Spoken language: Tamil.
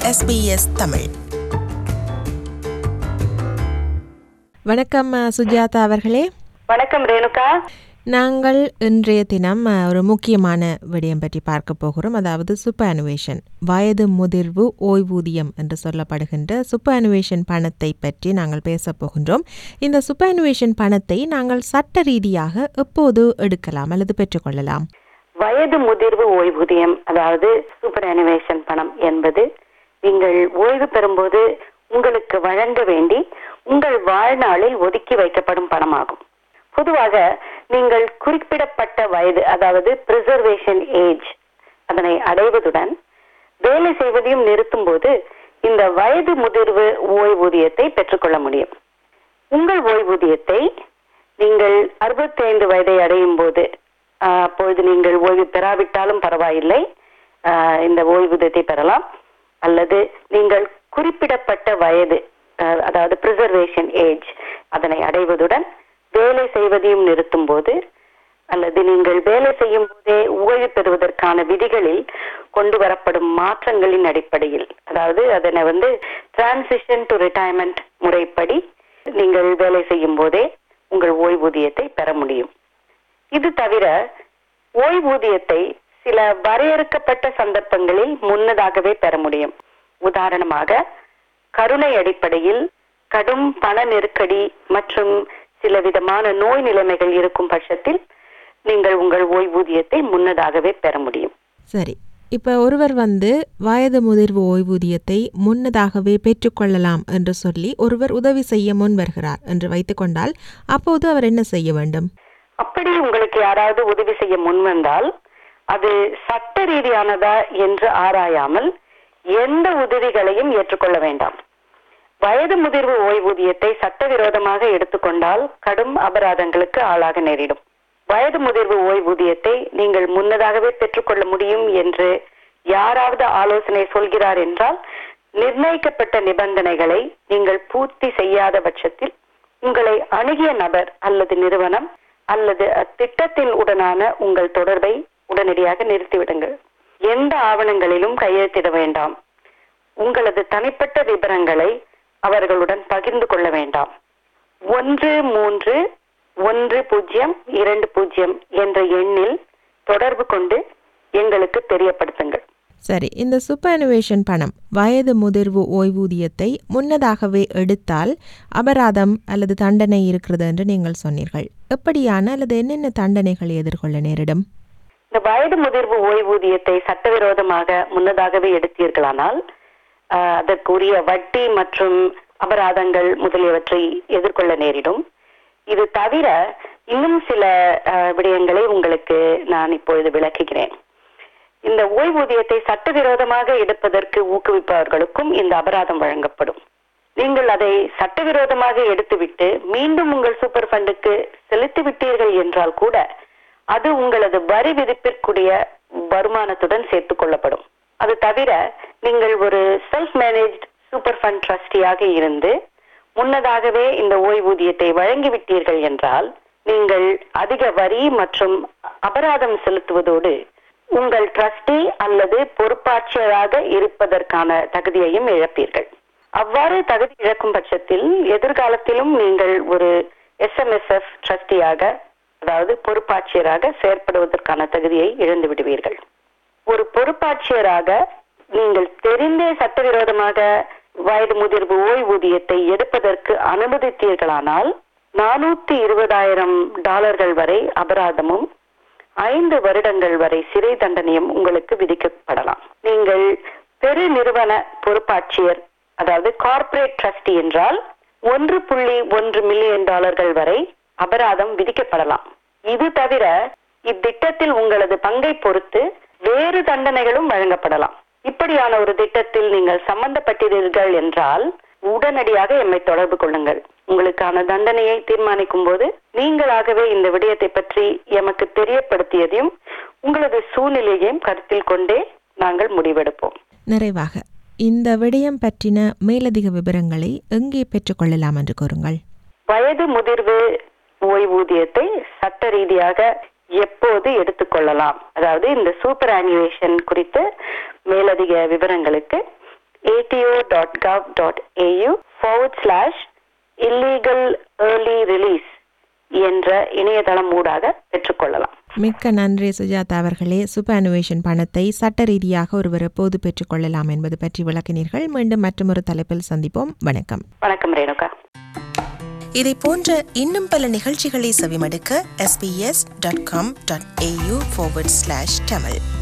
SBS தமிழ் வணக்கம் அஹ், சுஜாதா அவர்களே வணக்கம் ரேணுகா நாங்கள் இன்றைய தினம் அஹ், ஒரு முக்கியமான விடயம் பற்றி பார்க்க போகிறோம் அதாவது சூப்பர் அனுவேஷன் வயது முதிர்வு ஓய்வூதியம் என்று சொல்லப்படுகின்ற சூப்பர் அனுவேஷன் பணத்தை பற்றி நாங்கள் பேசப் போகின்றோம் இந்த சூப்பர் அனுவேஷன் பணத்தை நாங்கள் சட்ட ரீதியாக எப்போது எடுக்கலாம் அல்லது பெற்றுக்கொள்ளலாம் வயது முதிர்வு ஓய்வூதியம் அதாவது சூப்பர் அனிமேஷன் பணம் என்பது நீங்கள் ஓய்வு பெறும்போது உங்களுக்கு வழங்க வேண்டி உங்கள் வாழ்நாளில் ஒதுக்கி வைக்கப்படும் பணமாகும் பொதுவாக நீங்கள் குறிப்பிடப்பட்ட வயது அதாவது பிரிசர்வேஷன் ஏஜ் அதனை அடைவதுடன் வேலை செய்வதையும் நிறுத்தும் போது இந்த வயது முதிர்வு ஓய்வூதியத்தை பெற்றுக்கொள்ள முடியும் உங்கள் ஓய்வூதியத்தை நீங்கள் 65 வயதை அடையும் போது ஆஹ், அப்பொழுது நீங்கள் ஓய்வு பெறாவிட்டாலும் பரவாயில்லை ஆஹ், இந்த ஓய்வூதியத்தை பெறலாம் அல்லது நீங்கள் குறிப்பிடப்பட்ட வயது ஆஹ், அதாவது பிரிசர்வேஷன் ஏஜ் அதனை அடைவதுடன் வேலை செய்வதையும் நிறுத்தும் போது அல்லது நீங்கள் வேலை செய்யும் போதே ஓய்வு பெறுவதற்கான விதிகளில் கொண்டு வரப்படும் மாற்றங்களின் அடிப்படையில் அதாவது அதனை வந்து டிரான்சிஷன் டு ரிட்டையர்மெண்ட் முறைப்படி நீங்கள் வேலை செய்யும் போதே உங்கள் ஓய்வூதியத்தை பெற முடியும் இது தவிர ஓய்வூதியத்தை சில வரையறுக்கப்பட்ட சந்தர்ப்பங்களில் முன்னதாகவே பெற முடியும் உதாரணமாக கருணை அடிப்படையில் கடும் பண நெருக்கடி மற்றும் சில விதமான நோய் நிலைமைகள் இருக்கும் பட்சத்தில் நீங்கள் உங்கள் ஓய்வூதியத்தை முன்னதாகவே பெற முடியும் சரி இப்போ ஒருவர் வந்து வயது முதிர்வு ஓய்வூதியத்தை முன்னதாகவே பெற்றுக்கொள்ளலாம் என்று சொல்லி ஒருவர் உதவி செய்ய முன் வருகிறார் என்று வைத்துக்கொண்டால் அப்போது அவர் என்ன செய்ய வேண்டும் அப்படி உங்களுக்கு யாராவது உதவி செய்ய முன்வந்தால் அது சட்ட ரீதியானதா என்று ஆராயாமல் எந்த உதவிகளையும் ஏற்றுக்கொள்ள வேண்டாம் வயது முதிர்வு ஓய்வூதியத்தை சட்டவிரோதமாக எடுத்துக்கொண்டால் கடும் அபராதங்களுக்கு ஆளாக நேரிடும் வயது முதிர்வு ஓய்வூதியத்தை நீங்கள் முன்னதாகவே பெற்றுக்கொள்ள முடியும் என்று யாராவது ஆலோசனை சொல்கிறார் என்றால் நிர்ணயிக்கப்பட்ட நிபந்தனைகளை நீங்கள் பூர்த்தி செய்யாத பட்சத்தில் உங்களை அணுகிய நபர் அல்லது நிறுவனம் அல்லது அத்திட்டத்தின் உடனான உங்கள் தொடர்பை உடனடியாக நிறுத்திவிடுங்கள் எந்த ஆவணங்களிலும் கையெழுத்திட வேண்டாம் உங்களது தனிப்பட்ட விவரங்களை அவர்களுடன் பகிர்ந்து கொள்ள வேண்டாம் ஒன்று மூன்று ஒன்று பூஜ்ஜியம் இரண்டு பூஜ்ஜியம் என்ற எண்ணில் தொடர்பு கொண்டு எங்களுக்கு தெரியப்படுத்துங்கள் சரி இந்த சூப்பர்னுவேஷன் பணம் வயது முதிர்வு ஓய்வூதியத்தை முன்னதாகவே எடுத்தால் அபராதம் அல்லது தண்டனை இருக்கிறது என்று நீங்கள் சொன்னீர்கள் எப்படியான அல்லது என்னென்ன தண்டனைகள் எதிர்கொள்ள நேரிடும் இந்த வயது முதிர்வு ஓய்வூதியத்தை சட்டவிரோதமாக முன்னதாகவே எடுத்தீர்களானால் ஆஹ், அதற்குரிய வட்டி மற்றும் அபராதங்கள் முதலியவற்றை எதிர்கொள்ள நேரிடும் இது தவிர இன்னும் சில ஆஹ், விடயங்களை உங்களுக்கு நான் இப்பொழுது விளக்குகிறேன் இந்த ஓய்வூதியத்தை சட்டவிரோதமாக எடுப்பதற்கு ஊக்குவிப்பவர்களுக்கும் இந்த அபராதம் வழங்கப்படும் நீங்கள் அதை சட்டவிரோதமாக எடுத்துவிட்டு மீண்டும் உங்கள் சூப்பர் ஃபண்டுக்கு செலுத்தி விட்டீர்கள் என்றால் கூட அது உங்களது வரி விதிப்பிற்குரிய வருமானத்துடன் சேர்த்துக் கொள்ளப்படும் அது தவிர நீங்கள் ஒரு செல்ஃப் மேனேஜ்ட் சூப்பர் ஃபண்ட் ட்ரஸ்டியாக இருந்து முன்னதாகவே இந்த ஓய்வூதியத்தை வழங்கிவிட்டீர்கள் என்றால் நீங்கள் அதிக வரி மற்றும் அபராதம் செலுத்துவதோடு உங்கள் ட்ரஸ்டி அல்லது பொறுப்பாட்சியராக இருப்பதற்கான தகுதியையும் இழப்பீர்கள் அவ்வாறு தகுதி இழக்கும் பட்சத்தில் எதிர்காலத்திலும் நீங்கள் ஒரு எஸ்எம்எஸ்எஃப் ட்ரஸ்டியாக அதாவது பொறுப்பாட்சியராக செயற்படுவதற்கான தகுதியை இழந்து விடுவீர்கள் ஒரு பொறுப்பாட்சியராக நீங்கள் தெரிந்தே சட்டவிரோதமாக வயது முதிர்வு ஓய்வூதியத்தை எடுப்பதற்கு அனுமதித்தீர்களானால் நானூத்தி இருபதாயிரம் டாலர்கள் வரை அபராதமும் ஐந்து வருடங்கள் வரை சிறை தண்டனையும் உங்களுக்கு விதிக்கப்படலாம் நீங்கள் பெரு நிறுவன பொறுப்பாட்சியர் அதாவது கார்ப்பரேட் ட்ரஸ்டி என்றால் ஒன்று புள்ளி ஒன்று மில்லியன் டாலர்கள் வரை அபராதம் விதிக்கப்படலாம் இது தவிர இத்திட்டத்தில் உங்களது பங்கை பொறுத்து வேறு தண்டனைகளும் வழங்கப்படலாம் இப்படியான ஒரு திட்டத்தில் நீங்கள் சம்பந்தப்பட்டீர்கள் என்றால் உடனடியாக எம்மை தொடர்பு கொள்ளுங்கள் உங்களுக்கான தண்டனையை தீர்மானிக்கும் போது நீங்களாகவே இந்த விடயத்தை பற்றி எமக்கு தெரியப்படுத்தியதையும் உங்களது சூழ்நிலையையும் கருத்தில் கொண்டே நாங்கள் முடிவெடுப்போம் நிறைவாக இந்த விடயம் பற்றின மேலதிக விவரங்களை எங்கே பெற்றுக்கொள்ளலாம் என்று கூறுங்கள் வயது முதிர்வு ஓய்வூதியத்தை சட்ட ரீதியாக எப்போது எடுத்துக்கொள்ளலாம் அதாவது இந்த சூப்பர் ஆனிவேஷன் குறித்து மேலதிக விவரங்களுக்கு ATO dot gov dot AU forward slash illegal early release என்ற இணையதளம் ஊடாக பெற்றுக்கொள்ளலாம் மிக்க நன்றி சுஜாதா அவர்களே சூப்பர் பணத்தை சட்ட ரீதியாக ஒருவர் எப்போது பெற்றுக்கொள்ளலாம் என்பது பற்றி விளக்கினீர்கள் மீண்டும் மற்றொரு தலைப்பில் சந்திப்போம் வணக்கம் வணக்கம் ரேணுகா இதை போன்ற இன்னும் பல நிகழ்ச்சிகளை செவிமடுக்க sbs.com.au forward slash tamil